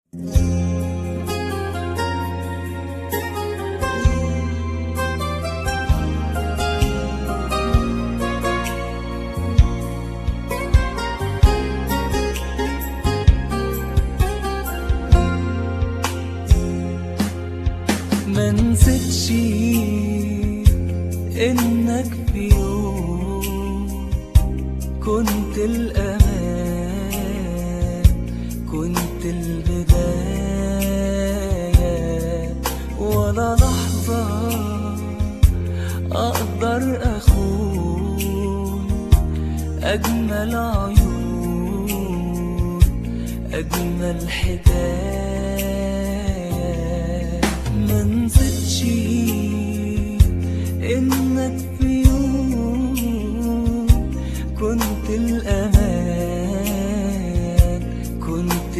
ما نسيتش انك في يوم كنت الامان كنت البداية ولا لحظة اقدر اخون اجمل عيون اجمل حكاية ما نسيتش انك في يوم كنت الامان كنت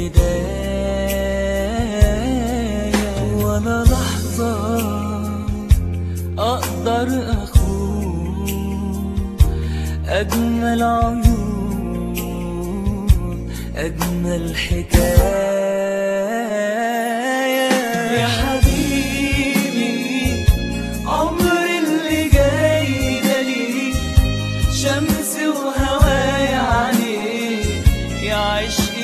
البداية ولا لحظة اقدر اخون اجمل عيون اجمل حكاية يا حبيبي عمر اللي جاي ده ليك شمس وهوايا عليك يا عشقي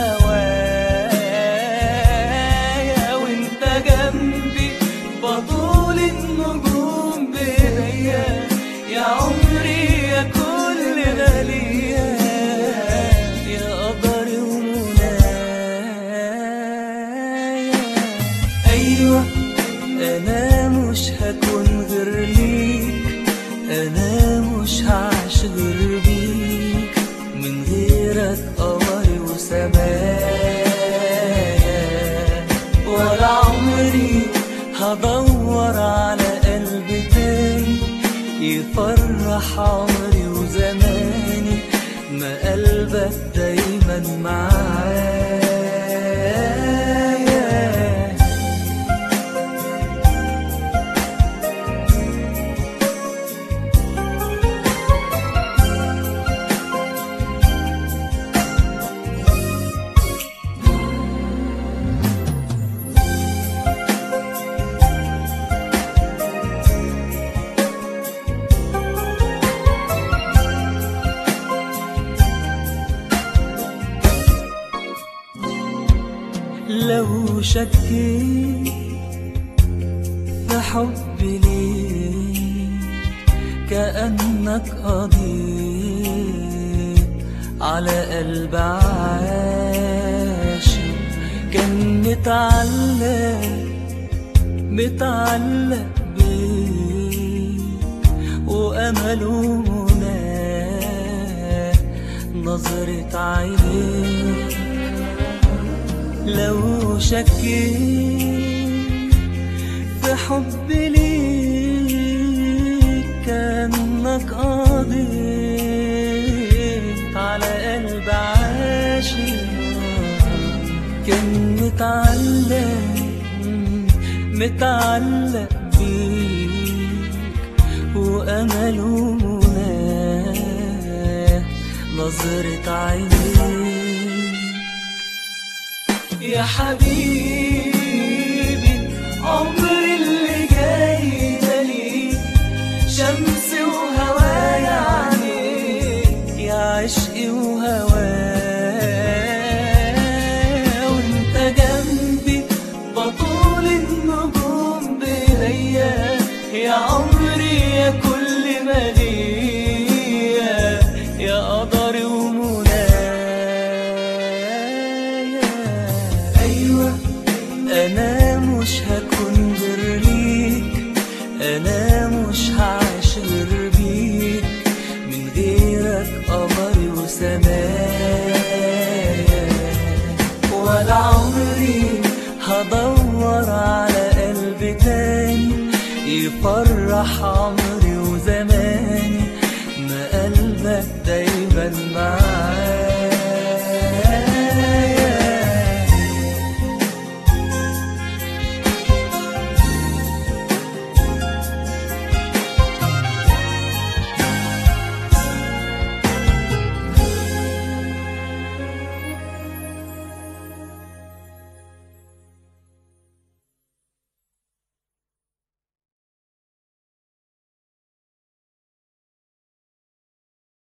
وهوايا وانت جنبي بطول النجوم بيا يا عمري يا كل غالية يا قدري ومنايا أيوة أنا مش هكون غير ليك أنا مش هعيش غير بيك من غيرك قمري وسمايا ولا عمري هدور على قلب تاني يفرح عمري وزماني ما قلبك دايما معايا لو شكيت في حبي ليك كأنك قضيت على قلب عاشق كان متعلق متعلق بيك وأمله مناه نظرة عينيك لو شكيت في حبي ليك كأنك قضيت على قلب عاشق كان متعلق متعلق بيك وأمله مناه نظرة عينيك يا حبيبي عمر اللي جاي ده ليك شمس وهوايا عليك يا عشقي وهوايا وانت جنبي بطول النجوم بيا يا عمري يا كل ما ليا يا قدري ومنايا ايوه انا مش هكون غير ليك انا مش هعيش غير بيك من غيرك قمري وسمايا ولا عمري هدور على قلب تاني يفرح عمري وزماني ما قلبك دايما معايا